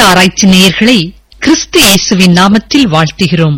ஆராய்ச்சி நேயர்களை கிறிஸ்து இயேசுவின் நாமத்தில் வாழ்த்துகிறோம்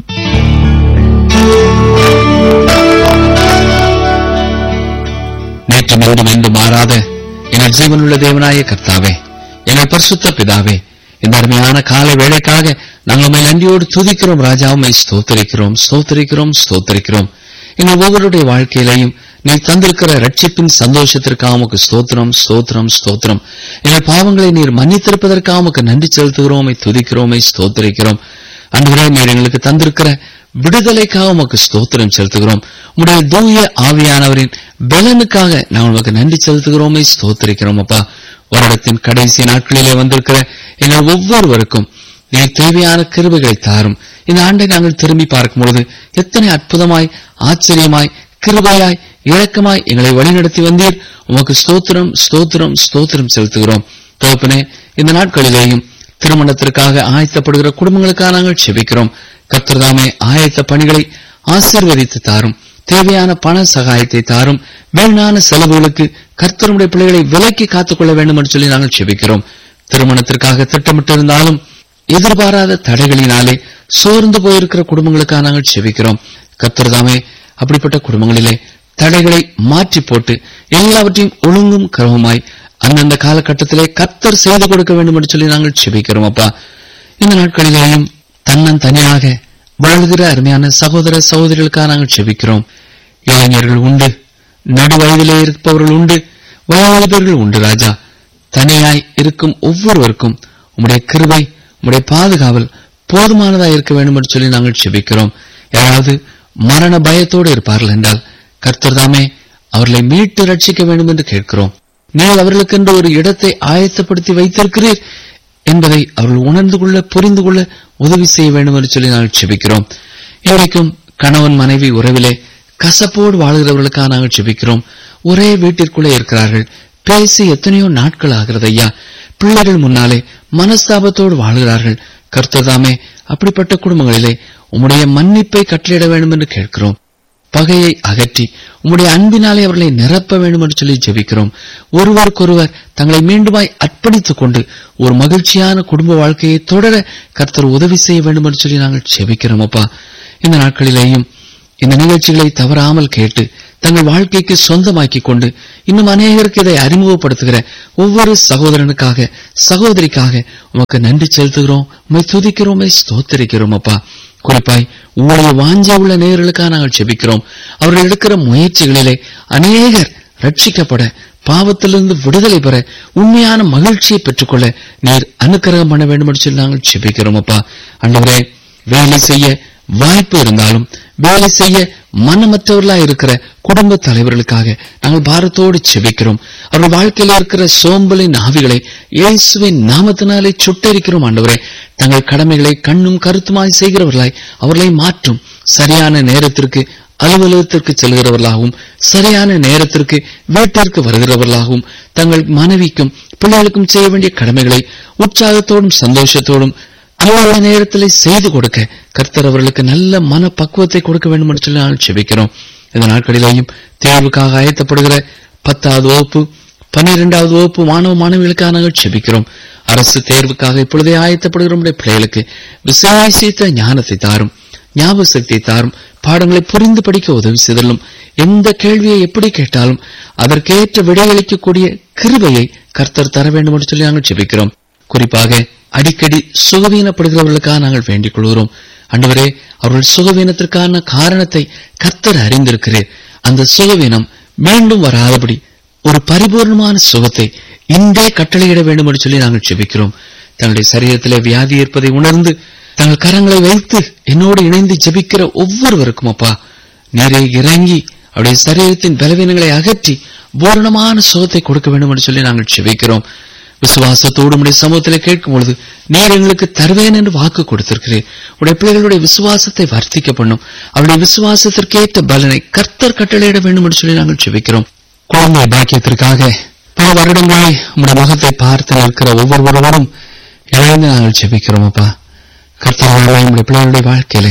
நேற்று மீண்டும் என்று மாறாத எங்கள் ஜீவனுள்ள தேவனாய கர்த்தாவே எங்கள் பரிசுத்த பிதாவே இந்த அருமையான கால வேலைக்காக நாங்கள் உண்மை நன்றியோடு துதிக்கிறோம் ராஜா உம்மை ஸ்தோத்தரிக்கிறோம் ஸ்தோத்தரிக்கிறோம் ஸ்தோத்தரிக்கிறோம் எங்கள் ஒவ்வொருடைய வாழ்க்கையிலையும் நீ தந்திருக்கிற ரட்சிப்பின் சந்தோஷத்திற்காக உமக்கு ஸ்தோத்திரம் ஸ்தோத்திரம் ஸ்தோத்திரம் எங்கள் பாவங்களை நீர் மன்னித்திருப்பதற்காக உமக்கு நன்றி செலுத்துகிறோம் உம்மை துதிக்கிறோம் உம்மை ஸ்தோத்தரிக்கிறோம் அன்றுவரே நீர் எங்களுக்கு தந்திருக்கிற விடுதலைக்காக உமக்கு ஸ்தோத்திரம் செலுத்துகிறோம் உடைய தூய ஆவியானவரின் பலனுக்காக நான் உமக்கு நன்றி செலுத்துகிறோமே ஸ்தோத்திரிக்கிறோம் அப்பா வருடத்தின் கடைசி நாட்களிலே வந்திருக்கிற எங்கள் ஒவ்வொருவருக்கும் நீ தேவையான கிருபைகளை தாரும் இந்த ஆண்டை நாங்கள் திரும்பி பார்க்கும் பொழுது எத்தனை அற்புதமாய் ஆச்சரியமாய் கிருபையாய் இறக்கமாய் எங்களை வழிநடத்தி வந்தீர் உமக்கு ஸ்தோத்திரம் ஸ்தோத்திரம் ஸ்தோத்திரம் செலுத்துகிறோம் தகப்பனே இந்த நாட்களிலேயும் திருமணத்திற்காக ஆயத்தப்படுகிற குடும்பங்களுக்காக நாங்கள் செபிக்கிறோம் கர்த்தர்தாமே ஆயத்த பணிகளை ஆசீர்வதித்து தாரும் தேவையான பண சகாயத்தை தாரும் வீணான செலவுகளுக்கு கர்த்தருடைய பிள்ளைகளை விலக்கி காத்துக்கொள்ள வேண்டும் என்று சொல்லி நாங்கள் செபிக்கிறோம் திருமணத்திற்காக திட்டமிட்டிருந்தாலும் எதிர்பாராத தடைகளினாலே சோர்ந்து போயிருக்கிற குடும்பங்களுக்காக நாங்கள் செபிக்கிறோம் கர்த்தர்தாமே அப்படிப்பட்ட குடும்பங்களிலே தடைகளை மாற்றி போட்டு எல்லாவற்றையும் ஒழுங்கும் கருவமாய் அந்தந்த காலகட்டத்திலே கர்த்தர் செய்து கொடுக்க வேண்டும் என்று சொல்லி நாங்கள் செபிக்கிறோம் அப்பா இந்த நாட்களிலேயும் தன்னன் தனியாக வாழ்கிற அருமையான சகோதர சகோதரிகளுக்காக நாங்கள் செபிக்கிறோம் இளைஞர்கள் உண்டு நடு வயதிலே இருப்பவர்கள் உண்டு வயோதிபர்கள் உண்டு ராஜா தனியாய் இருக்கும் ஒவ்வொருவருக்கும் உம்முடைய கிருபை உம்முடைய பாதுகாவல் போதுமானதா இருக்க வேண்டும் என்று சொல்லி நாங்கள் செபிக்கிறோம் யாராவது மரண பயத்தோடு இருப்பார்கள் என்றால் கர்த்தர் தாமே அவர்களை மீட்டு ரட்சிக்க வேண்டும் என்று கேட்கிறோம் நீங்கள் அவர்களுக்கென்று ஒரு இடத்தை ஆயத்தப்படுத்தி வைத்திருக்கிறீர் என்பதை அவர்கள் உணர்ந்து கொள்ள புரிந்து கொள்ள உதவி செய்ய வேண்டும் என்று சொல்லி நாங்கள் செபிக்கிறோம் இன்றைக்கும் கணவன் மனைவி உறவிலே கசப்போடு வாழ்கிறவர்களுக்காக நாங்கள் செபிக்கிறோம் ஒரே வீட்டிற்குள்ளே இருக்கிறார்கள் பேசி எத்தனையோ நாட்கள் ஆகிறது ஐயா பிள்ளைகள் முன்னாலே மனஸ்தாபத்தோடு வாழ்கிறார்கள் கர்த்ததாமே அப்படிப்பட்ட குடும்பங்களிலே உம்முடைய மன்னிப்பை கட்டளையிட வேண்டும் என்று கேட்கிறோம் பகையை அகற்றி உம்முடைய அன்பினாலே அவர்களை நிரப்ப வேண்டும் என்று சொல்லி ஜெபிக்கிறோம் ஒருவருக்கொருவர் தங்களை மீண்டுமாய் அர்ப்பணித்துக் கொண்டு ஒரு மகிழ்ச்சியான குடும்ப வாழ்க்கையை தொடர கர்த்தர் உதவி செய்ய வேண்டும் என்று சொல்லி நாங்கள் ஜெபிக்கிறோம் அப்பா இந்த நாட்களிலேயும் இந்த நிகழ்ச்சிகளை தவறாமல் கேட்டு தங்கள் வாழ்க்கைக்கு சொந்தமாக்கிக் கொண்டு இன்னும் அநேகருக்கு இதை அறிமுகப்படுத்துகிற ஒவ்வொரு சகோதரனுக்காக சகோதரிக்காக உமக்கு நன்றி செலுத்துகிறோம் உமை துதிக்கிறோமே ஸ்தோத்தரிக்கிறோம் அப்பா குறிப்பாய் உங்களுடைய வாஞ்ச உள்ள நேயர்களுக்காக நாங்கள் செபிக்கிறோம் அவர்கள் எடுக்கிற முயற்சிகளிலே அநேகர் ரட்சிக்கப்பட பாவத்திலிருந்து விடுதலை பெற உண்மையான மகிழ்ச்சியை பெற்றுக்கொள்ள நீர் அனுக்கிரகம் பண்ண வேண்டும் என்று சொல்லி நாங்கள் செபிக்கிறோம் அப்பா அண்டவரே வேலை செய்ய வாய்ப்பு இருந்தாலும் வேலை செய்ய மனமற்றவர்களா இருக்கிற குடும்ப தலைவர்களுக்காக நாங்கள் பாரத்தோடு செபிக்கிறோம் அவர்கள் வாழ்க்கையில் இருக்கிற சோம்பலின் ஆவிகளை இயேசுவின் நாமத்தினாலே சுட்டரிக்கிறோம் ஆண்டவரே தங்கள் கடமைகளை கண்ணும் கருத்துமாய் செய்கிறவர்களாய் அவர்களை மாற்றும் சரியான நேரத்திற்கு அலுவலகத்திற்கு செல்கிறவர்களாகவும் சரியான நேரத்திற்கு வீட்டிற்கு வருகிறவர்களாகவும் தங்கள் மனைவிக்கும் பிள்ளைகளுக்கும் செய்ய வேண்டிய கடமைகளை உற்சாகத்தோடும் சந்தோஷத்தோடும் அலுவலக நேரத்தில் செய்து கொடுக்க கர்த்தர் அவர்களுக்கு நல்ல மன பக்குவத்தை கொடுக்க வேண்டும் என்று சொல்லி நாங்கள் செபிக்கிறோம் இந்த நாட்களிலேயும் தேர்வுக்காக ஆயத்தப்படுகிற பத்தாவது வகுப்பு பன்னிரெண்டாவது வகுப்பு மாணவ மாணவிகளுக்காக நாங்கள் செபிக்கிறோம் அரசு தேர்வுக்காக இப்பொழுதே ஆயத்தப்படுகிற நம்முடைய பிள்ளைகளுக்கு விசுவாசித்த ஞானத்தை தாரும் ஞாபக சக்தியை தாரும் பாடங்களை புரிந்து படிக்க உதவி செய்தலும் எந்த கேள்வியை எப்படி கேட்டாலும் அதற்கேற்ற விடையளிக்கக்கூடிய கிருபையை கர்த்தர் தர வேண்டும் என்று சொல்லி நாங்கள் செபிக்கிறோம் குறிப்பாக அடிக்கடி சுகவீனப்படுகிறவர்களுக்காக நாங்கள் வேண்டிக் கொள்கிறோம் அன்றுவரே அவர்கள் சுகவீனத்திற்கான காரணத்தை கர்த்தர் அறிந்திருக்கிறேன் அந்த சுகவீனம் மீண்டும் வராதபடி ஒரு பரிபூர்ணமான சுகத்தை இன்றே கட்டளையிட வேண்டும் என்று சொல்லி நாங்கள் செபிக்கிறோம் தங்களுடைய சரீரத்திலே வியாதி இருப்பதை உணர்ந்து தங்கள் கரங்களை வைத்து என்னோடு இணைந்து ஜெபிக்கிற ஒவ்வொருவருக்கும் அப்பா நீரை இறங்கி அவருடைய சரீரத்தின் பலவீனங்களை அகற்றி பூரணமான சுகத்தை கொடுக்க வேண்டும் என்று சொல்லி நாங்கள் செபிக்கிறோம் விசுவாசத்தோடு உடைய சமூகத்திலே கேட்கும் பொழுது நீர் எங்களுக்கு தருவேன் என்று வாக்கு கொடுத்திருக்கிறேன் உடைய பிள்ளைகளுடைய விசுவாசத்தை வர்த்திக்க பண்ணும் அவருடைய விசுவாசத்திற்கேற்ற பலனை கர்த்தர் கட்டளையிட வேண்டும் என்று சொல்லி நாங்கள் செபிக்கிறோம் குழந்தை பாக்கியத்திற்காக பல வருடங்களை உடைய முகத்தை பார்த்து நிற்கிற ஒவ்வொருவரும் இணைந்து நாங்கள் செபிக்கிறோம் அப்பா கர்த்தராக நம்முடைய பிள்ளைகளுடைய வாழ்க்கையிலே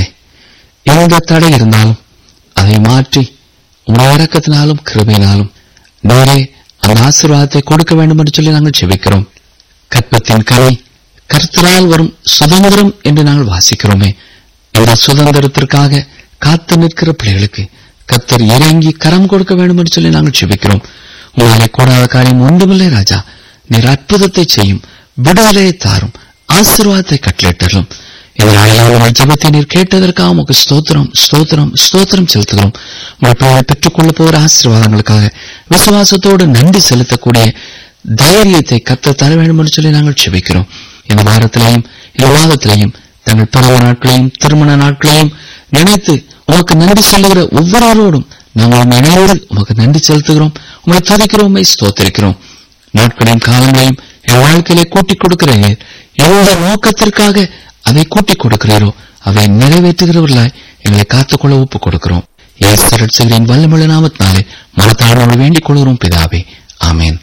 எந்த தடை இருந்தாலும் அதை மாற்றி உடைய இறக்கத்தினாலும் கிருபையினாலும் நீரே அந்த ஆசீர்வாதத்தை கொடுக்க வேண்டும் என்று சொல்லி நாங்கள் செபிக்கிறோம் கற்பத்தின் கலை கர்த்தரால் வரும் சுதந்திரம் என்று நாங்கள் வாசிக்கிறோமே இந்த சுதந்திரத்திற்காக காத்து நிற்கிற பிள்ளைகளுக்கு கர்த்தர் இறங்கி கரம் கொடுக்க வேண்டும் என்று சொல்லி நாங்கள் ஜெபிக்கிறோம் உங்களாலே கூடாத காரியம் ஒன்றுமில்லை ராஜா நீர் அற்புதத்தை செய்யும் விடுதலையை தாரும் ஆசீர்வாதத்தை கட்டளிட்டரும் இதனால உங்கள் ஜெபத்தை நீர் கேட்டதற்காக உமக்கு ஸ்தோத்திரம் ஸ்தோத்திரம் ஸ்தோத்திரம் செலுத்துகிறோம் உங்கள் பிள்ளைகளை பெற்றுக்கொள்ள போகிற ஆசீர்வாதங்களுக்காக விசுவாசத்தோடு நன்றி செலுத்தக்கூடிய தைரியத்தை கத்த தர வேண்டும் என்று சொல்லி நாங்கள் செபிக்கிறோம் இந்த வாரத்திலையும் இந்த வாதத்திலையும் தங்கள் பிறந்த நாட்களையும் திருமண நாட்களையும் நினைத்து உமக்கு நன்றி சொல்லுகிற ஒவ்வொருவரோடும் நாங்கள் நினைவோடு உமக்கு நன்றி செலுத்துகிறோம் உங்களை துதிக்கிறோம் உம்மை ஸ்தோத்திரிக்கிறோம் நாட்களையும் காலங்களையும் என் வாழ்க்கையிலே கூட்டிக் கொடுக்கிறீங்க எந்த நோக்கத்திற்காக அதை கூட்டிக் கொடுக்கிறீரோ அதை நிறைவேற்றுகிறவர்களாய் எங்களை காத்துக்கொள்ள ஒப்புக் கொடுக்கிறோம் இயேசு ரட்சகரின் வல்லமுள்ள நாமத்தினாலே மனத்தாழ்வோடு வேண்டிக் கொள்கிறோம் பிதாவே ஆமென்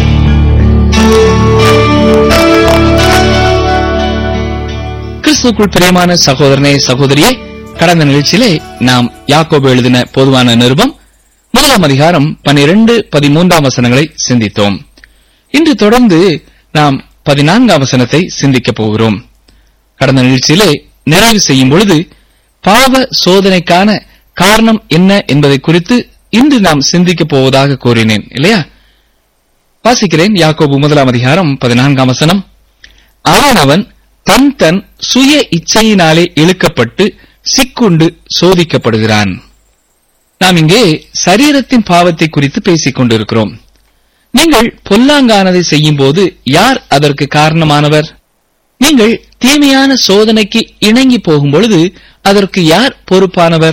கிறிஸ்துக்குள் பிரியமான சகோதரனே சகோதரியே கடந்த நிகழ்ச்சியிலே நாம் யாக்கோபு எழுதின பொதுவான நிருபம் முதலாம் அதிகாரம் பனிரெண்டு பதிமூன்றாம் வசனங்களை சிந்தித்தோம் இன்று தொடர்ந்து நாம் பதினான்காம் வசனத்தை சிந்திக்கப் போகிறோம் கடந்த நிகழ்ச்சியிலே நிறைவு செய்யும் பொழுது பாவ சோதனைக்கான காரணம் என்ன என்பதை குறித்து இன்று நாம் சிந்திக்கப் போவதாக கூறினேன் இல்லையா வாசிக்கிறேன் யாக்கோபு முதலாம் அதிகாரம் பதினான்காம் வசனம் அவனவன் தன் தன் சுய இச்சையினாலே இழுக்கப்பட்டு சிக்குண்டு சோதிக்கப்படுகிறான் நாம் இங்கே சரீரத்தின் பாவத்தை குறித்து பேசிக் கொண்டிருக்கிறோம் நீங்கள் பொல்லாங்கானதை செய்யும் போது யார் அதற்கு காரணமானவர் நீங்கள் தீமையான சோதனைக்கு இணங்கி போகும் பொழுது அதற்கு யார் பொறுப்பானவர்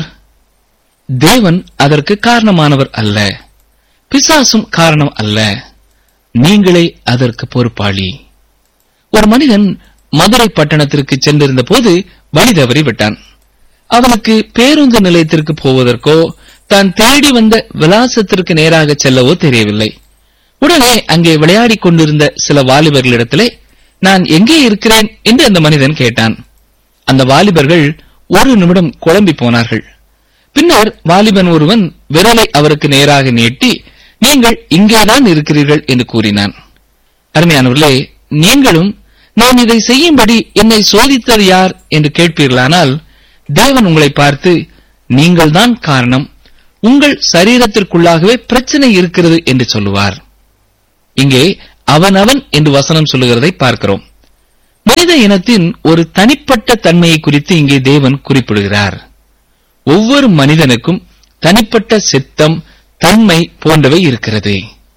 தேவன் அதற்கு காரணமானவர் அல்ல பிசாசும் காரணம் அல்ல நீங்களே அதற்கு பொறுப்பாளி ஒரு மனிதன் மதுரை பட்டணத்திற்கு சென்றிருந்த போது வழி தவறி விட்டான் அவனுக்கு பேருந்து நிலையத்திற்கு போவதற்கோ தான் தேடி வந்த விலாசத்திற்கு நேராக செல்லவோ தெரியவில்லை உடனே அங்கே விளையாடிக் கொண்டிருந்த சில வாலிபர்களிடத்திலே நான் எங்கே இருக்கிறேன் என்று அந்த மனிதன் கேட்டான் அந்த வாலிபர்கள் ஒரு நிமிடம் குழம்பி போனார்கள் பின்னர் வாலிபன் ஒருவன் விரலை அவருக்கு நேராக நீட்டி நீங்கள் இங்கேதான் இருக்கிறீர்கள் என்று கூறினான் அருமையானவர்களே நீங்களும் நான் இதை செய்யும்படி என்னை சோதித்தது யார் என்று கேட்பீர்களானால் தேவன் உங்களை பார்த்து நீங்கள்தான் காரணம் உங்கள் சரீரத்திற்குள்ளாகவே பிரச்சனை இருக்கிறது என்று சொல்லுவார் இங்கே அவனவன் என்று வசனம் சொல்லுகிறதை பார்க்கிறோம் மனித இனத்தின் ஒரு தனிப்பட்ட தன்மையை குறித்து இங்கே தேவன் குறிப்பிடுகிறார் ஒவ்வொரு மனிதனுக்கும் தனிப்பட்ட சித்தம் தன்மை போன்றவை இருக்கிறது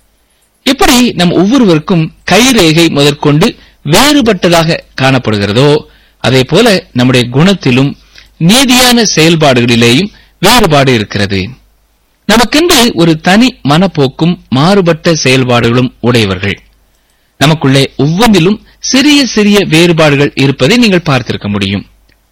எப்படி நம் ஒவ்வொருவருக்கும் கைரேகை முதற்கொண்டு வேறுபட்டதாக காணப்படுகிறதோ அதே போல நம்முடைய குணத்திலும் நீதியான செயல்பாடுகளிலேயும் வேறுபாடு இருக்கிறது நமக்கென்று ஒரு தனி மனப்போக்கும் மாறுபட்ட செயல்பாடுகளும் உடையவர்கள் நமக்குள்ளே ஒவ்வொன்றிலும் சிறிய சிறிய வேறுபாடுகள் இருப்பதை நீங்கள் பார்த்திருக்க முடியும்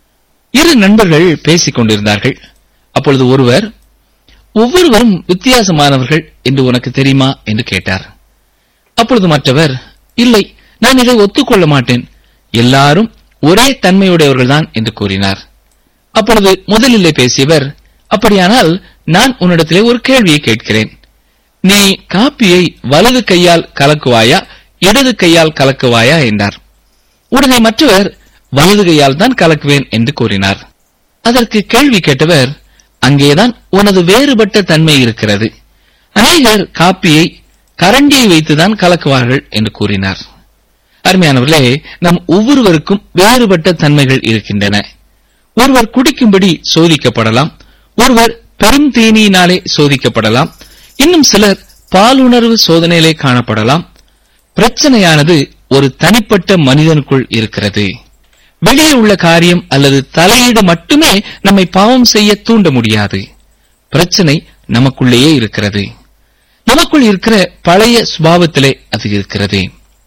இரு நண்பர்கள் பேசிக் கொண்டிருந்தார்கள் அப்பொழுது ஒருவர் ஒவ்வொருவரும் வித்தியாசமானவர்கள் என்று உனக்கு தெரியுமா என்று கேட்டார் அப்பொழுது மற்றவர் இல்லை நான் இதை ஒத்துக்கொள்ள மாட்டேன் எல்லாரும் ஒரே தன்மையுடையவர்கள்தான் என்று கூறினார் அப்பொழுது முதலிலே பேசியவர் அப்படியானால் நான் உன்னிடத்திலே ஒரு கேள்வியை கேட்கிறேன் நீ காப்பியை வலது கையால் கலக்குவாயா இடது கையால் கலக்குவாயா என்றார் உடனே மற்றவர் வலது கையால் தான் கலக்குவேன் என்று கூறினார் அதற்கு கேள்வி கேட்டவர் அங்கேதான் உனது வேறுபட்ட தன்மை இருக்கிறது அநேகர் காப்பியை கரண்டியை வைத்துதான் கலக்குவார்கள் என்று கூறினார் அருமையானவர்களே நம் ஒவ்வொருவருக்கும் வேறுபட்ட தன்மைகள் இருக்கின்றன ஒருவர் குடிக்கும்படி சோதிக்கப்படலாம் ஒருவர் பெரும் தீனியினாலே சோதிக்கப்படலாம் இன்னும் சிலர் பாலுணர்வு சோதனையிலே காணப்படலாம் பிரச்சனையானது ஒரு தனிப்பட்ட மனிதனுக்குள் இருக்கிறது வெளியே உள்ள காரியம் அல்லது தலையீடு மட்டுமே நம்மை பாவம் செய்ய தூண்ட முடியாது பிரச்சனை நமக்குள்ளேயே இருக்கிறது நமக்குள் இருக்கிற பழைய சுபாவத்திலே அது இருக்கிறது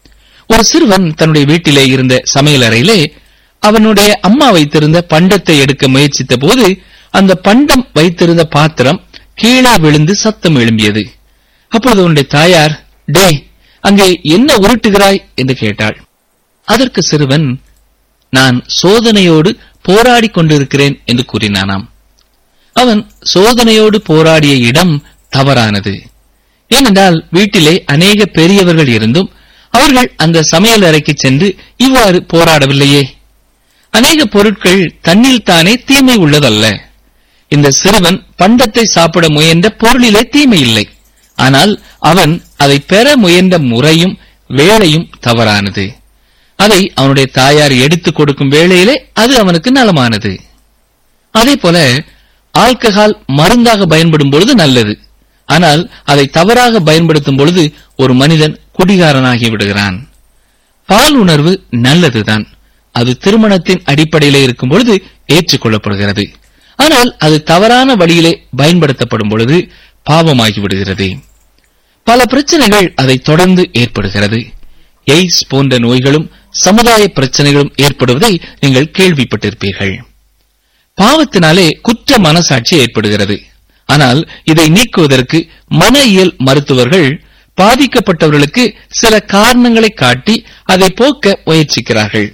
ஒரு சிறுவன் தன்னுடைய வீட்டிலே இருந்த சமையலறையிலே அவனுடைய அம்மா வைத்திருந்த பண்டத்தை எடுக்க முயற்சித்த போது அந்த பண்டம் வைத்திருந்த பாத்திரம் கீழே விழுந்து சத்தம் எழும்பியது அப்பொழுது அவனுடைய தாயார் டே அங்கே என்ன உருட்டுகிறாய் என்று கேட்டாள் அதற்கு சிறுவன் நான் சோதனையோடு போராடிக் கொண்டிருக்கிறேன் என்று கூறினானாம் அவன் சோதனையோடு போராடிய இடம் தவறானது ஏனென்றால் வீட்டிலே அநேக பெரியவர்கள் இருந்தும் அவர்கள் அந்த சமையல் அறைக்கு சென்று இவ்வாறு போராடவில்லையே அநேக பொருட்கள் தன்னில் தானே தீமை உள்ளதல்ல இந்த சிறுவன் பண்டத்தை சாப்பிட முயன்ற பொருளிலே தீமை இல்லை ஆனால் அவன் அதை பெற முயன்ற முறையும் வேளையும் தவறானது அதை அவனுடைய தாயார் எடுத்துக் கொடுக்கும் வேளையிலே அது அவனுக்கு நலமானது அதே போல ஆல்கஹால் மருந்தாக பயன்படும் பொழுது நல்லது ஆனால் அதை தவறாக பயன்படுத்தும் பொழுது ஒரு மனிதன் குடிகாரனாகி விடுகிறான் பால் உணர்வு நல்லதுதான் அது திருமணத்தின் அடிப்படையிலே இருக்கும் பொழுது ஏற்றுக்கொள்ளப்படுகிறது ஆனால் அது தவறான வழியிலே பயன்படுத்தப்படும் பொழுது பாவமாகி விடுகிறது பல பிரச்சனைகள் அதை தொடர்ந்து ஏற்படுகிறது எய்ட்ஸ் போன்ற நோய்களும் சமுதாய பிரச்சனைகளும் ஏற்படுவதை நீங்கள் கேள்விப்பட்டிருப்பீர்கள் பாவத்தினாலே குற்ற மனசாட்சி ஏற்படுகிறது ஆனால் இதை நீக்குவதற்கு மன இயல் மருத்துவர்கள் பாதிக்கப்பட்டவர்களுக்கு சில காரணங்களை காட்டி அதை போக்க முயற்சிக்கிறார்கள்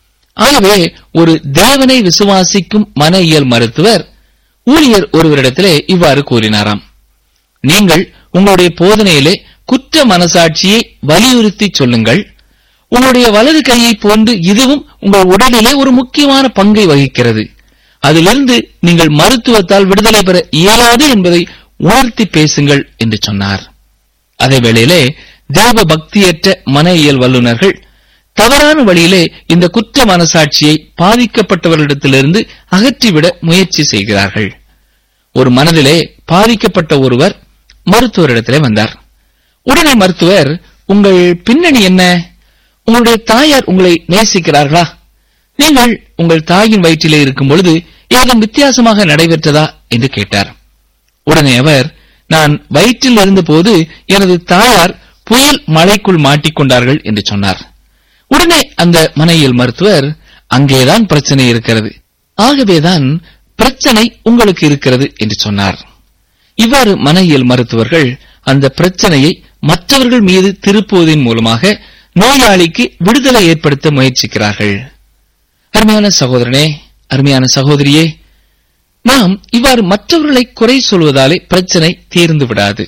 ஆகவே ஒரு தேவனை விசுவாசிக்கும் மன இயல் மருத்துவர் ஊழியர் ஒருவரிடத்திலே இவ்வாறு கூறினாராம் நீங்கள் உங்களுடைய போதனையிலே குற்ற மனசாட்சியை வலியுறுத்தி சொல்லுங்கள் உங்களுடைய வலது கையை போன்று இதுவும் உங்கள் உடலிலே ஒரு முக்கியமான பங்கை வகிக்கிறது அதிலிருந்து நீங்கள் மருத்துவத்தால் விடுதலை பெற இயலாது என்பதை உணர்த்தி பேசுங்கள் என்று சொன்னார் அதே வேளையிலே தேவ பக்தியற்ற மன இயல் வல்லுநர்கள் தவறான வழியிலே இந்த குற்ற மனசாட்சியை பாதிக்கப்பட்டவர்களிடத்திலிருந்து அகற்றிவிட முயற்சி செய்கிறார்கள் ஒரு மனதிலே பாதிக்கப்பட்ட ஒருவர் மருத்துவரிடத்திலே வந்தார் உடனே மருத்துவர் உங்கள் பின்னணி என்ன உங்களுடைய தாயார் உங்களை நேசிக்கிறார்களா நீங்கள் உங்கள் தாயின் வயிற்றிலே இருக்கும் பொழுது ஏதும் வித்தியாசமாக நடைபெற்றதா என்று கேட்டார் உடனே அவர் நான் வயிற்றில் இருந்தபோது எனது தாயார் புயல் மழைக்குள் மாட்டிக்கொண்டார்கள் என்று சொன்னார் உடனே அந்த மனையில் மருத்துவர் அங்கேதான் பிரச்சனை இருக்கிறது ஆகவேதான் பிரச்சனை உங்களுக்கு இருக்கிறது என்று சொன்னார் இவ்வாறு மனையியல் மருத்துவர்கள் அந்த பிரச்சனையை மற்றவர்கள் மீது திருப்புவதன் மூலமாக நோயாளிக்கு விடுதலை ஏற்படுத்த முயற்சிக்கிறார்கள் அருமையான சகோதரனே அருமையான சகோதரியே நாம் இவ்வாறு மற்றவர்களை குறை சொல்வதாலே பிரச்சனை தீர்ந்து விடாது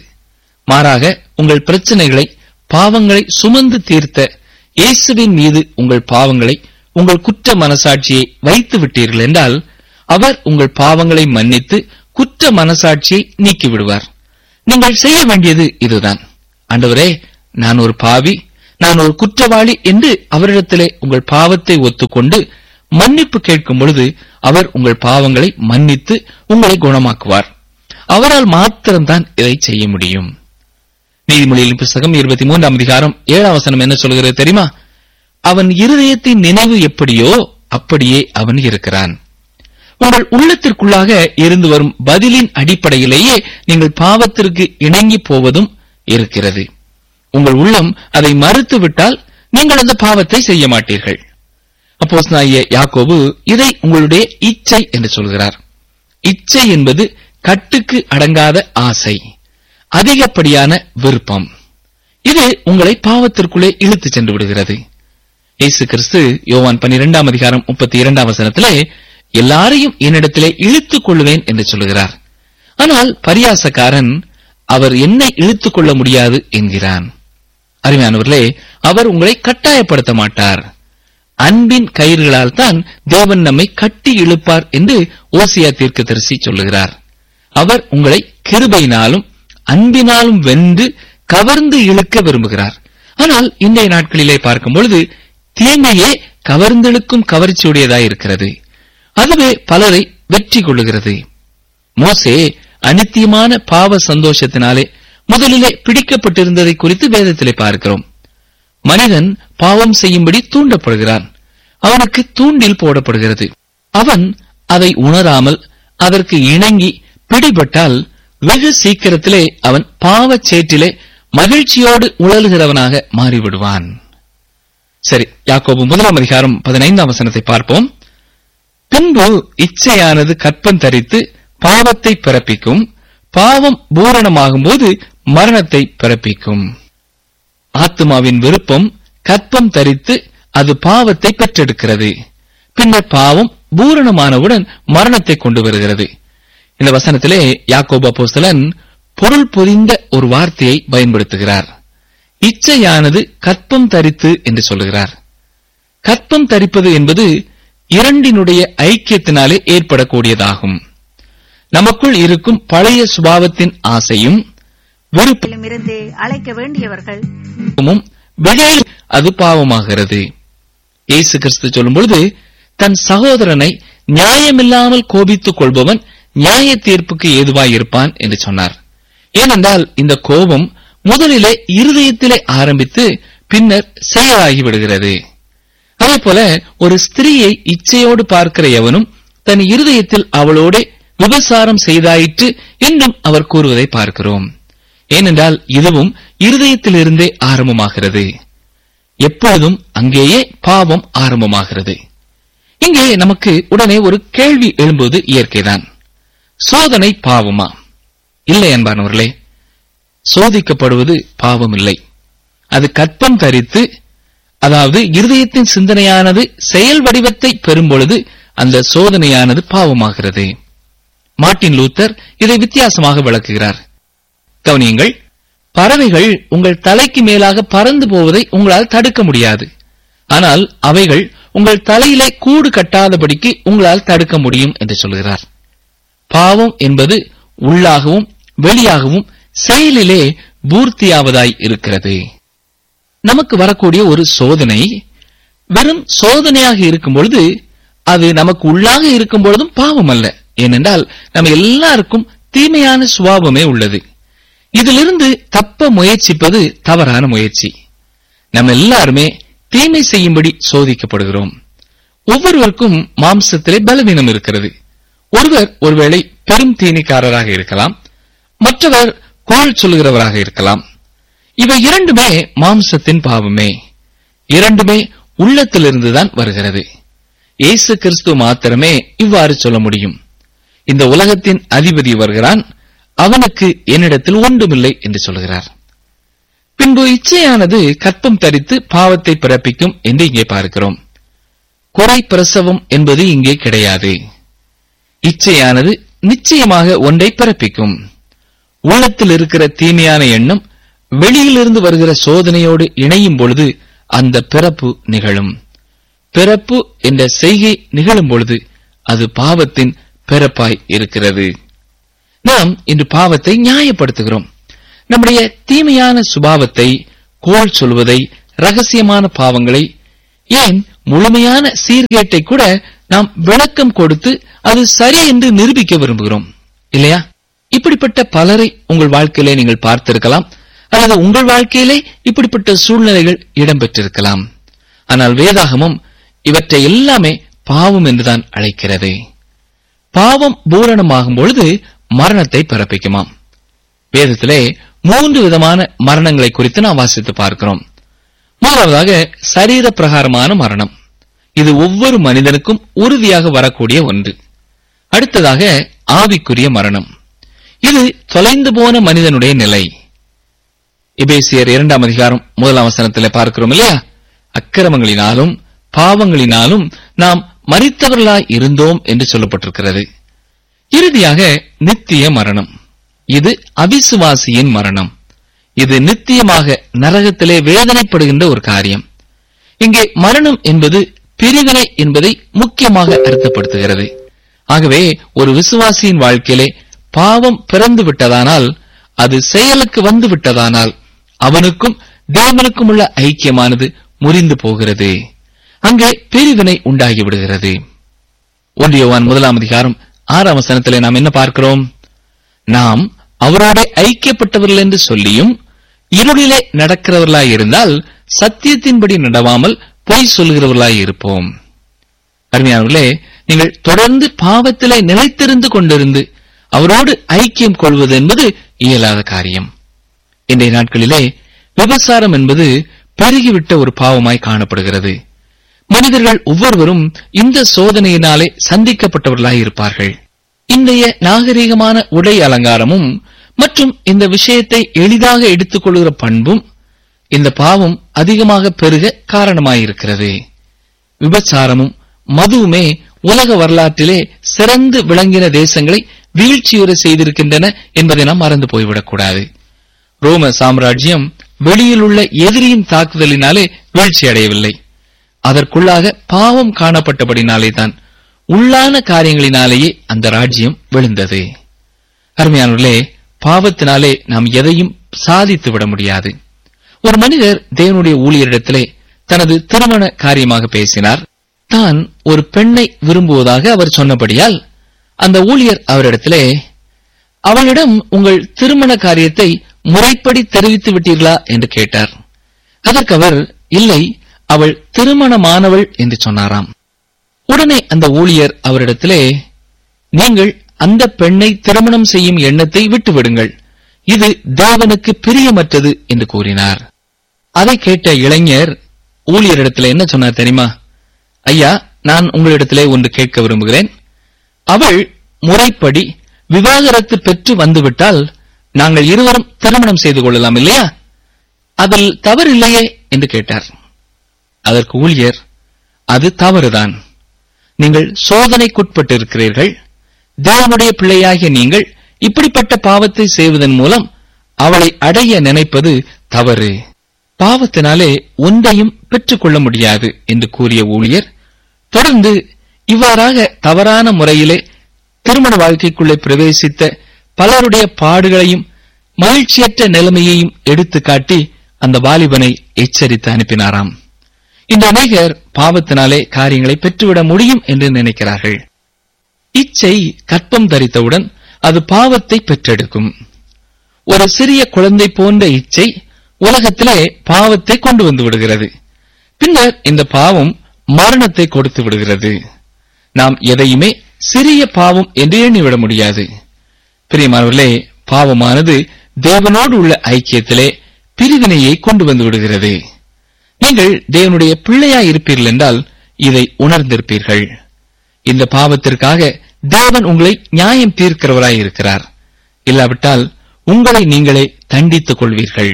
மாறாக உங்கள் பிரச்சனைகளை பாவங்களை சுமந்து தீர்த்த இயேசுவின் மீது உங்கள் பாவங்களை உங்கள் குற்ற மனசாட்சியை வைத்து விட்டீர்கள் என்றால் அவர் உங்கள் பாவங்களை மன்னித்து குற்ற மனசாட்சியை நீக்கி விடுவார் நீங்கள் செய்ய வேண்டியது இதுதான் ஆண்டவரே நான் ஒரு பாவி நான் ஒரு குற்றவாளி என்று அவரிடத்திலே உங்கள் பாவத்தை ஒத்துக்கொண்டு மன்னிப்பு கேட்கும் பொழுது அவர் உங்கள் பாவங்களை மன்னித்து உங்களை குணமாக்குவார் அவரால் மாத்திரம்தான் இதை செய்ய முடியும் நீதிமொழியின் புஸ்தகம் இருபத்தி மூன்றாம் அதிகாரம் ஏழாம் வசனம் என்ன சொல்கிறது தெரியுமா அவன் இருதயத்தின் நினைவு எப்படியோ அப்படியே அவன் இருக்கிறான் உங்கள் உள்ளத்திற்குள்ளாக இருந்து வரும் பதிலின் அடிப்படையிலேயே நீங்கள் பாவத்திற்கு இணங்கி போவதும் இருக்கிறது உங்கள் உள்ளம் அதை மறுத்துவிட்டால் நீங்கள் அந்த பாவத்தை செய்ய மாட்டீர்கள் அப்போஸ் யாக்கோபு இதை உங்களுடைய இச்சை என்று சொல்கிறார் இச்சை என்பது கட்டுக்கு அடங்காத ஆசை அதிகப்படியான விருப்பம் இது உங்களை பாவத்திற்குள்ளே இழுத்துச் சென்று விடுகிறது இயேசு கிறிஸ்து யோவான் பன்னிரெண்டாம் அதிகாரம் முப்பத்தி இரண்டாம் வசனத்திலே எல்லாரையும் என்னிடத்திலே இழுத்துக் கொள்ளுவேன் என்று சொல்லுகிறார் ஆனால் பரியாசக்காரன் அவர் என்னை இழுத்துக் கொள்ள முடியாது என்கிறான் அருமையானவர்களே அவர் உங்களை கட்டாயப்படுத்த மாட்டார் அன்பின் கயிறுகளால் தான் தேவன் நம்மை கட்டி இழுப்பார் என்று ஓசியா தீர்க்கதரிசி சொல்லுகிறார் அவர் உங்களை கிருபையினாலும் அன்பினாலும் வென்று கவர்ந்து இழுக்க விரும்புகிறார் ஆனால் இன்றைய நாட்களிலே பார்க்கும் பொழுது தீமையே கவர்ந்தெழுக்கும் கவர்ச்சியுடையதாய் இருக்கிறது அதுவே பலரை வெற்றி கொள்ளுகிறது மோசே அனித்தியமான பாவ சந்தோஷத்தினாலே முதலிலே பிடிக்கப்பட்டிருந்ததை குறித்து வேதத்திலே பார்க்கிறோம் மனிதன் பாவம் செய்யும்படி தூண்டப்படுகிறான் அவனுக்கு தூண்டில் போடப்படுகிறது அவன் அதை உணராமல் அதற்கு இணங்கி பிடிபட்டால் வெகு சீக்கிரத்திலே அவன் பாவச் சேற்றிலே மகிழ்ச்சியோடு உழலுகிறவனாக மாறிவிடுவான் சரி யாக்கோபு முதலாம் அதிகாரம் பதினைந்தாம் வசனத்தை பார்ப்போம் பின்பு இச்சையானது கற்பம் தரித்து பாவத்தை பிறப்பிக்கும் பாவம் பூரணமாகும் போது மரணத்தை பிறப்பிக்கும் ஆத்மாவின் விருப்பம் கற்பம் தரித்து அது பாவத்தை பெற்றெடுக்கிறது பின்னர் பாவம் பூரணமானவுடன் மரணத்தை கொண்டு வருகிறது இந்த வசனத்திலே யாக்கோப அப்போஸ்தலன் பொருள் பொதிந்த ஒரு வார்த்தையை பயன்படுத்துகிறார் இச்சையானது கற்பம் தரித்து என்று சொல்லுகிறார் கற்பம் தரிப்பது என்பது இரண்டினுடைய ஐக்கியத்தினாலே ஏற்படக்கூடியதாகும் நமக்குள் இருக்கும் பழைய சுபாவத்தின் ஆசையும் விருப்பமும் இருந்து அழைக்க வேண்டியவர்கள் வெளியில் அது பாவமாகிறது இயேசு கிறிஸ்து சொல்லும் பொழுது தன் சகோதரனை நியாயமில்லாமல் கோபித்துக் கொள்பவன் நியாய தீர்ப்புக்கு ஏதுவாய் இருப்பான் என்று சொன்னார் ஏனென்றால் இந்த கோபம் முதலிலே இருதயத்திலே ஆரம்பித்து பின்னர் செயலாகி விடுகிறது அதே போல ஒரு ஸ்திரீயை இச்சையோடு பார்க்கிற எவனும் தன் இருதயத்தில் அவளோடு விபசாரம் செய்தாயிற்று என்றும் அவர் கூறுவதை பார்க்கிறோம் ஏனென்றால் இதுவும் இருதயத்திலிருந்தே ஆரம்பமாகிறது எப்பொழுதும் அங்கேயே பாவம் ஆரம்பமாகிறது இங்கே நமக்கு உடனே ஒரு கேள்வி எழும்புவது இயற்கைதான் சோதனை பாவமா இல்லை என்பானவர்களே சோதிக்கப்படுவது பாவம் இல்லை அது கற்பம் தரித்து அதாவது இருதயத்தின் சிந்தனையானது செயல் வடிவத்தை பெறும்பொழுது அந்த சோதனையானது பாவமாகிறது மார்ட்டின் லூத்தர் இதை வித்தியாசமாக விளக்குகிறார் கவனியுங்கள் பறவைகள் உங்கள் தலைக்கு மேலாக பறந்து போவதை உங்களால் தடுக்க முடியாது ஆனால் அவைகள் உங்கள் தலையிலே கூடு கட்டாதபடிக்கு உங்களால் தடுக்க முடியும் என்று சொல்கிறார் பாவம் என்பது உள்ளாகவும் வெளியாகவும் செயலிலே பூர்த்தியாவதாய் இருக்கிறது நமக்கு வரக்கூடிய ஒரு சோதனை வெறும் சோதனையாக இருக்கும் பொழுது அது நமக்கு உள்ளாக இருக்கும் பொழுதும் பாவம் அல்ல ஏனென்றால் நம்ம எல்லாருக்கும் தீமையான சுபாவமே உள்ளது இதிலிருந்து தப்ப முயற்சிப்பது தவறான முயற்சி நம்ம எல்லாருமே தீமை செய்யும்படி சோதிக்கப்படுகிறோம் ஒவ்வொருவருக்கும் மாம்சத்திலே பலவீனம் இருக்கிறது ஒருவர் ஒருவேளை பெரும் தீனிக்காரராக இருக்கலாம் மற்றவர் கோள் சொல்லுகிறவராக இருக்கலாம் இவை இரண்டுமே மாம்சத்தின் பாவமே இரண்டுமே உள்ளத்திலிருந்துதான் வருகிறது இயேசு கிறிஸ்து மாத்திரமே இவ்வாறு சொல்ல முடியும் இந்த உலகத்தின் அதிபதி வருகிறான் அவனுக்கு என்னிடத்தில் ஒன்றுமில்லை என்று சொல்கிறார் பின்பு இச்சையானது கற்பம் தரித்து பாவத்தை பிறப்பிக்கும் என்று இங்கே பார்க்கிறோம் குறை பிரசவம் என்பது இங்கே கிடையாது இச்சையானது நிச்சயமாக ஒன்றை பிறப்பிக்கும் உள்ளத்தில் இருக்கிற தீமையான எண்ணம் வெளியிலிருந்து வருகிற சோதனையோடு இணையும் பொழுது அந்த பிறப்பு நிகழும் பிறப்பு என்ற செய்கை நிகழும் பொழுது அது பாவத்தின் பிறப்பாய் இருக்கிறது நாம் இன்று பாவத்தை நியாயப்படுத்துகிறோம் நம்முடைய தீமையான சுபாவத்தை கோள் சொல்வதை ரகசியமான பாவங்களை ஏன் முழுமையான சீர்கேட்டை கூட நாம் விளக்கம் கொடுத்து அது சரி என்று நிரூபிக்க விரும்புகிறோம் இல்லையா இப்படிப்பட்ட பலரை உங்கள் வாழ்க்கையிலே நீங்கள் பார்த்திருக்கலாம் அல்லது உங்கள் வாழ்க்கையிலே இப்படிப்பட்ட சூழ்நிலைகள் இடம்பெற்றிருக்கலாம் ஆனால் வேதாகமும் இவற்றை எல்லாமே பாவம் என்றுதான் அழைக்கிறது பாவம் பூரணமாகும் பொழுது மரணத்தை பிறப்பிக்குமாம் வேதத்திலே மூன்று விதமான மரணங்களை குறித்து நாம் வாசித்து பார்க்கிறோம் முதலாவதாக சரீர பிரகாரமான மரணம் இது ஒவ்வொரு மனிதனுக்கும் உறுதியாக வரக்கூடிய ஒன்று அடுத்ததாக ஆவிக்குரிய மரணம் இது தொலைந்து போன மனிதனுடைய நிலை எபேசியர் இரண்டாம் அதிகாரம் முதலாம் வசனத்திலே பார்க்கிறோம் இல்லையா அக்கிரமங்களினாலும் பாவங்களினாலும் நாம் மறித்தவர்களாய் இருந்தோம் என்று சொல்லப்பட்டிருக்கிறது இறுதியாக நித்திய மரணம் இது அவிசுவாசியின் மரணம் இது நித்தியமாக நரகத்திலே வேதனைப்படுகின்ற ஒரு காரியம் இங்கே மரணம் என்பது பிரிவினை என்பதை முக்கியமாக அர்த்தப்படுத்துகிறது ஆகவே ஒரு விசுவாசியின் வாழ்க்கையிலே பாவம் பிறந்து விட்டதானால் அது செயலுக்கு வந்து விட்டதானால் அவனுக்கும் தேவனுக்கும் உள்ள ஐக்கியமானது முறிந்து போகிறது அங்கே பிரிவினை உண்டாகி விடுகிறது ஒன்றியவான் முதலாம் அதிகாரம் ஆறாம் வசனத்திலே நாம் என்ன பார்க்கிறோம் நாம் அவரோட ஐக்கியப்பட்டவர்கள் என்று சொல்லியும் இருளிலே நடக்கிறவர்களாய் இருந்தால் சத்தியத்தின்படி நடவாமல் பொய் சொல்கிறவர்களாய் இருப்போம் அருமையானவர்களே நீங்கள் தொடர்ந்து பாவத்திலே நிலைத்திருந்து கொண்டிருந்து அவரோடு ஐக்கியம் கொள்வது என்பது இயலாத காரியம் இன்றைய நாட்களிலே விபசாரம் என்பது பெருகிவிட்ட ஒரு பாவமாய் காணப்படுகிறது மனிதர்கள் ஒவ்வொருவரும் இந்த சோதனையினாலே சந்திக்கப்பட்டவர்களாய் இருப்பார்கள் இன்றைய நாகரிகமான உடை அலங்காரமும் மற்றும் இந்த விஷயத்தை எளிதாக எடுத்துக்கொள்கிற பண்பும் இந்த பாவம் அதிகமாக பெருக காரணமாயிருக்கிறது விபச்சாரமும் மதுவுமே உலக வரலாற்றிலே சிறந்து விளங்கின தேசங்களை வீழ்ச்சியுற செய்திருக்கின்றன என்பதை நாம் மறந்து போய்விடக்கூடாது ரோம சாம்ராஜ்யம் வெளியில் உள்ள எதிரியின் தாக்குதலினாலே வீழ்ச்சி அடையவில்லை அதற்குள்ளாக பாவம் காணப்பட்டபடினாலே தான் உள்ளான காரியங்களினாலேயே அந்த ராஜ்யம் விழுந்தது அருமையானவர்களே பாவத்தினாலே நாம் எதையும் சாதித்து விட முடியாது ஒரு மனிதர் தேவனுடைய ஊழியரிடத்திலே தனது திருமண காரியமாக பேசினார் தான் ஒரு பெண்ணை விரும்புவதாக அவர் சொன்னபடியால் அந்த ஊழியர் அவரிடத்திலே அவளிடம் உங்கள் திருமண காரியத்தை முறைப்படி தெரிவித்து விட்டீர்களா என்று கேட்டார் அதற்கு அவர் இல்லை அவள் திருமணமானவள் என்று சொன்னாராம் உடனே அந்த ஊழியர் அவரிடத்திலே நீங்கள் அந்த பெண்ணை திருமணம் செய்யும் எண்ணத்தை விட்டுவிடுங்கள் இது தேவனுக்கு பிரியமற்றது என்று கூறினார் அதை கேட்ட இளைஞர் ஊழியரிடத்தில் என்ன சொன்னார் தெரியுமா ஐயா நான் உங்களிடத்திலே ஒன்று கேட்க விரும்புகிறேன் அவள் முறைப்படி விவாகரத்து பெற்று வந்துவிட்டால் நாங்கள் இருவரும் திருமணம் செய்து கொள்ளலாம் இல்லையா அதில் தவறில்லையே என்று கேட்டார் அதற்கு ஊழியர் அது தவறுதான் நீங்கள் சோதனைக்குட்பட்டிருக்கிறீர்கள் தேவனுடைய பிள்ளையாகிய நீங்கள் இப்படிப்பட்ட பாவத்தை செய்வதன் மூலம் அவளை அடைய நினைப்பது தவறு பாவத்தினாலே ஒன்றையும் பெற்றுக்கொள்ள முடியாது என்று கூறிய ஊழியர் தொடர்ந்து இவ்வாறாக தவறான முறையிலே திருமண வாழ்க்கைக்குள்ளே பிரவேசித்த பலருடைய பாடுகளையும் மகிழ்ச்சியற்ற நிலைமையையும் எடுத்து காட்டி அந்த வாலிபனை எச்சரித்து அனுப்பினாராம் இந்த அநேகர் பாவத்தினாலே காரியங்களை பெற்றுவிட முடியும் என்று நினைக்கிறார்கள் இச்சை கற்பம் தரித்தவுடன் அது பாவத்தை பெற்றெடுக்கும் ஒரு சிறிய குழந்தை போன்ற இச்சை உலகத்திலே பாவத்தை கொண்டு வந்து விடுகிறது பின்னர் இந்த பாவம் மரணத்தை கொடுத்து விடுகிறது நாம் எதையுமே சிறிய பாவம் என்று எண்ணிவிட முடியாது பிரியமானவர்களே பாவமானது தேவனோடு உள்ள ஐக்கியத்திலே பிரிவினையை கொண்டு வந்து விடுகிறது நீங்கள் தேவனுடைய பிள்ளையாய் இருப்பீர்கள் என்றால் இதை உணர்ந்திருப்பீர்கள் இந்த பாவத்திற்காக தேவன் உங்களை நியாயம் தீர்க்கிறவராய் இருக்கிறார் இல்லாவிட்டால் உங்களை நீங்களே தண்டித்துக் கொள்வீர்கள்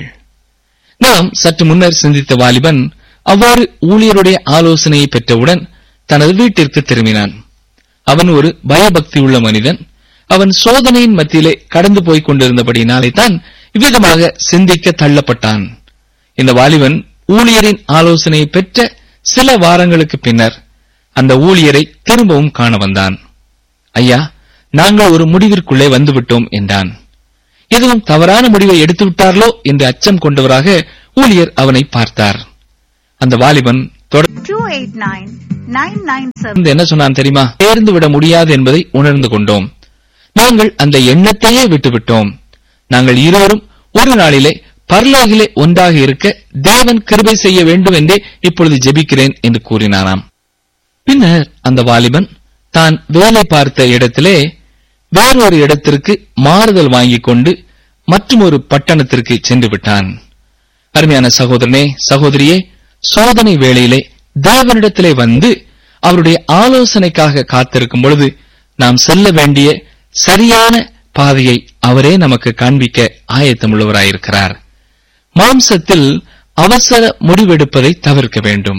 நாம் சற்று முன்னர் சிந்தித்த வாலிபன் அவ்வாறு ஊழியருடைய ஆலோசனையை பெற்றவுடன் தனது வீட்டிற்கு திரும்பினான் அவன் ஒரு பயபக்தியுள்ள மனிதன் அவன் சோதனையின் மத்தியிலே கடந்து போய்க் கொண்டிருந்தபடியினாலே தான் இவ்விதமாக சிந்திக்க தள்ளப்பட்டான் இந்த வாலிபன் ஊழியரின் ஆலோசனையை பெற்ற சில வாரங்களுக்கு பின்னர் அந்த ஊழியரை திரும்பவும் காண வந்தான் ஐயா நாங்கள் ஒரு முடிவிற்குள்ளே வந்துவிட்டோம் என்றான் எதுவும் தவறான முடிவை எடுத்து விட்டார்களோ என்று அச்சம் கொண்டவராக ஊழியர் அவனை பார்த்தார் அந்த வாலிபன் தொடர்ந்து two eight nine nine nine seven என்ன சொன்னான் தெரியுமா தேர்ந்து விட முடியாது என்பதை உணர்ந்து கொண்டோம் நாங்கள் அந்த எண்ணத்தையே விட்டுவிட்டோம் நாங்கள் இருவரும் ஒரு நாளிலே பரலோகிலே ஒன்றாக இருக்க தேவன் கிருபை செய்ய வேண்டும் என்றே இப்பொழுது ஜெபிக்கிறேன் என்று கூறினாராம் பின்னர் அந்த வாலிபன் தான் வேலை பார்த்த இடத்திலே வேறொரு இடத்திற்கு மாறுதல் வாங்கிக் கொண்டு மற்றும் ஒரு பட்டணத்திற்கு சென்று விட்டான் அருமையான சகோதரனே சகோதரியே சோதனை வேளையிலே தேவனிடத்திலே வந்து அவருடைய ஆலோசனைக்காக காத்திருக்கும் பொழுது நாம் செல்ல வேண்டிய சரியான பாதையை அவரே நமக்கு காண்பிக்க ஆயத்தமுள்ளவராயிருக்கிறார் மாம்சத்தில் அவசர முடிவெடுப்பதை தவிர்க்க வேண்டும்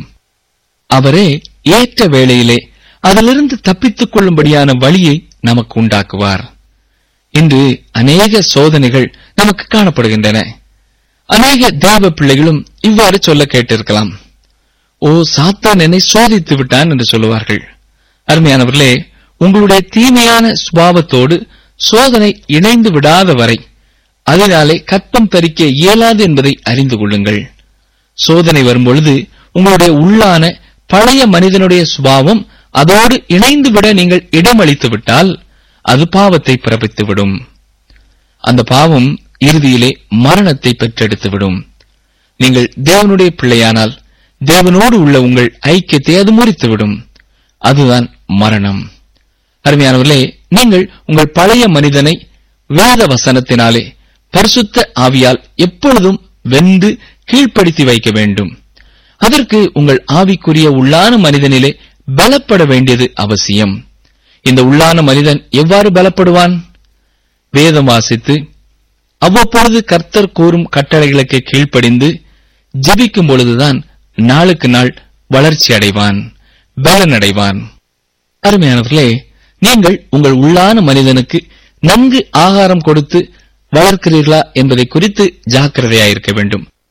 அவரே ஏற்ற வேளையிலே அதிலிருந்து தப்பித்துக் கொள்ளும்படியான வழியை நமக்கு உண்டாக்குவார் இன்று அநேக சோதனைகள் நமக்கு காணப்படுகின்றன அநேக தேவ பிள்ளைகளும் இவ்வாறு சொல்ல கேட்டிருக்கலாம் ஓ சாத்தான் என்னை சோதித்து விட்டான் என்று சொல்லுவார்கள் அருமையானவர்களே உங்களுடைய தீமையான சுபாவத்தோடு சோதனை இணைந்து விடாத வரை அதனாலே கற்பம் தரிக்க இயலாது என்பதை அறிந்து கொள்ளுங்கள் சோதனை வரும்பொழுது உங்களுடைய உள்ளான பழைய மனிதனுடைய சுபாவம் அதோடு இணைந்து விட நீங்கள் இடமளித்து விட்டால் அது பாவத்தை பிறப்பித்துவிடும் அந்த பாவம் இறுதியிலே மரணத்தை பெற்றெடுத்துவிடும் நீங்கள் தேவனுடைய பிள்ளையானால் தேவனோடு உள்ள உங்கள் ஐக்கியத்தை அது முறித்துவிடும் அதுதான் மரணம் அருமையானவர்களே நீங்கள் உங்கள் பழைய மனிதனை வேத வசனத்தினாலே பரிசுத்த ஆவியால் எப்பொழுதும் வென்று கீழ்ப்படுத்தி வைக்க வேண்டும் அதற்கு உங்கள் ஆவிக்குரிய உள்ளான மனிதனிலே பலப்பட வேண்டியது அவசியம் இந்த உள்ளான மனிதன் எவ்வாறு பலப்படுவான் வேதம் வாசித்து அவ்வப்பொழுது கர்த்தர் கூறும் கட்டளைகளுக்கு கீழ்ப்படிந்து ஜெபிக்கும் பொழுதுதான் நாளுக்கு நாள் வளர்ச்சி அடைவான் பலனடைவான் அருமையானவர்களே நீங்கள் உங்கள் உள்ளான மனிதனுக்கு நன்கு ஆகாரம் கொடுத்து வளர்க்கிறீர்களா என்பதை குறித்து ஜாக்கிரதையாயிருக்க வேண்டும்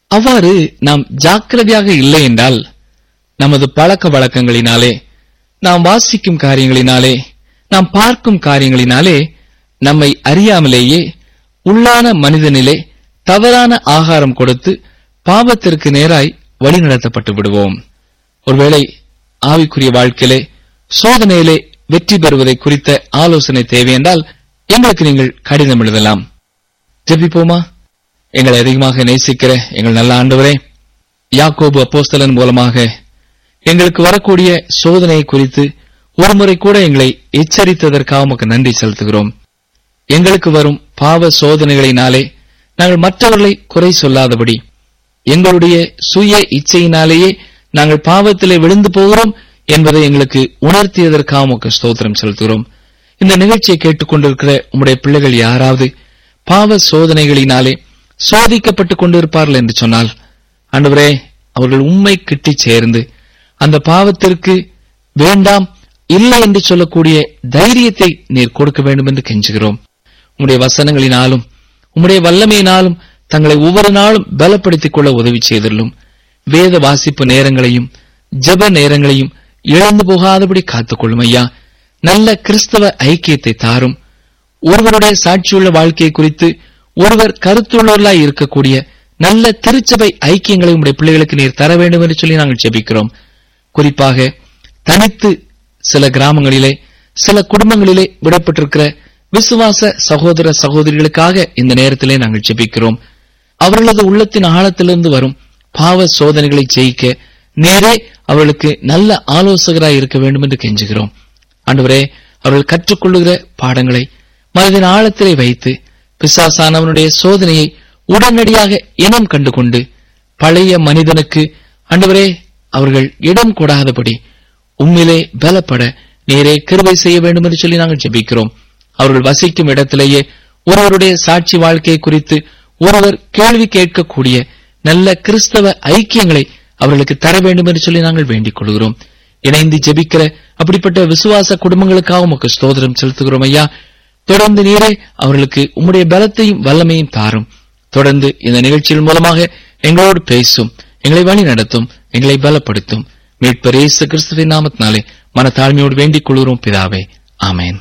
அவ்வாறு நாம் ஜாக்கிரதையாக இல்லை என்றால் நமது பழக்க வழக்கங்களினாலே நாம் வாசிக்கும் காரியங்களினாலே நாம் பார்க்கும் காரியங்களினாலே நம்மை அறியாமலேயே உள்ளான மனிதனிலே தவறான ஆகாரம் கொடுத்து பாவத்திற்கு நேராய் வழிநடத்தப்பட்டு விடுவோம் ஒருவேளை ஆவிக்குரிய வாழ்க்கையிலே சோதனையிலே வெற்றி பெறுவதை குறித்த ஆலோசனை தேவை என்றால் எங்களுக்கு நீங்கள் கடிதம் எழுதலாம் ஜெபிப்போமா எங்களை அதிகமாக நேசிக்கிற எங்கள் நல்ல ஆண்டவரே யாக்கோபு அப்போஸ்தலன் மூலமாக எங்களுக்கு வரக்கூடிய சோதனை குறித்து ஒருமுறை கூட எங்களை எச்சரித்ததற்காக உமக்கு நன்றி செலுத்துகிறோம் எங்களுக்கு வரும் பாவ சோதனைகளினாலே நாங்கள் மற்றவர்களை குறை சொல்லாதபடி எங்களுடைய சுய இச்சையினாலேயே நாங்கள் பாவத்திலே விழுந்து போகிறோம் என்பதை எங்களுக்கு உணர்த்தியதற்காக உமக்கு ஸ்தோத்திரம் செலுத்துகிறோம் இந்த நிகழ்ச்சியை கேட்டுக்கொண்டிருக்கிற உம்முடைய பிள்ளைகள் யாராவது பாவ சோதனைகளினாலே சோதிக்கப்பட்டுக் கொண்டிருப்பார்கள் என்று சொன்னால் ஆண்டவரே அவர்கள் உண்மை கிட்டிச் சேர்ந்து அந்த பாவத்திற்கு வேண்டாம் இல்லை என்று சொல்லக்கூடிய தைரியத்தை நீர் கொடுக்க வேண்டும் என்று கெஞ்சுகிறோம் உம்முடைய வசனங்களினாலும் உம்முடைய வல்லமையினாலும் தங்களை ஒவ்வொரு நாளும் பலப்படுத்திக் கொள்ள உதவி செய்துள்ளும் வேத வாசிப்பு நேரங்களையும் ஜெப நேரங்களையும் இழந்து போகாதபடி காத்துக்கொள்ளும் ஐயா நல்ல கிறிஸ்தவ ஐக்கியத்தை தாரும் ஒருவருடைய சாட்சியுள்ள வாழ்க்கையை குறித்து ஒருவர் கருத்துள்ளவர்களாய் இருக்கக்கூடிய நல்ல திருச்சபை ஐக்கியங்களை உடைய பிள்ளைகளுக்கு நீர் தர வேண்டும் என்று சொல்லி நாங்கள் ஜெபிக்கிறோம் குறிப்பாக தனித்து சில கிராமங்களிலே சில குடும்பங்களிலே விடப்பட்டிருக்கிற விசுவாச சகோதர சகோதரிகளுக்காக இந்த நேரத்திலே நாங்கள் ஜெபிக்கிறோம் அவர்களது உள்ளத்தின் ஆழத்திலிருந்து வரும் பாவ சோதனைகளை ஜெயிக்க நேரே அவர்களுக்கு நல்ல ஆலோசகராய் இருக்க வேண்டும் என்று கெஞ்சுகிறோம் ஆண்டவரே அவர்கள் கற்றுக்கொள்ளுகிற பாடங்களை மனதின் ஆழத்திலே வைத்து பிசாசானவனுடைய சோதனையை உடனடியாக இனம் கண்டு கொண்டு பழைய மனிதனுக்கு ஆண்டவரே அவர்கள் இடம் கொடாதபடி உம்மிலே பலப்பட நேரே கிருபை செய்ய வேண்டும் என்று சொல்லி நாங்கள் ஜெபிக்கிறோம் அவர்கள் வசிக்கும் இடத்திலேயே ஒருவருடைய சாட்சி வாழ்க்கை குறித்து ஒருவர் கேள்வி கேட்கக்கூடிய நல்ல கிறிஸ்தவ ஐக்கியங்களை அவர்களுக்கு தர வேண்டும் என்று சொல்லி நாங்கள் வேண்டிக் கொள்கிறோம் இணைந்து ஜெபிக்கிற அப்படிப்பட்ட விசுவாச குடும்பங்களுக்காக உமக்கு ஸ்தோத்திரம் செலுத்துகிறோம் ஐயா தொடர்ந்து நீரே அவர்களுக்கு உம்முடைய பலத்தையும் வல்லமையும் தாரும் தொடர்ந்து இந்த நிகழ்ச்சியின் மூலமாக எங்களோடு பேசும் எங்களை வழி நடத்தும் எங்களை பலப்படுத்தும் மீட்பர் இயேசு கிறிஸ்துவின் நாமத்தினாலே மனத்தாழ்மையோடு வேண்டிக் கொள்கிறோம் பிதாவே ஆமென்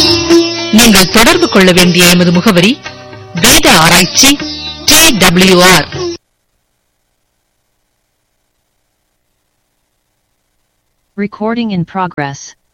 நீங்கள் தொடர்பு கொள்ள வேண்டிய எமது முகவரி வேத ஆராய்ச்சி T W R Recording in progress.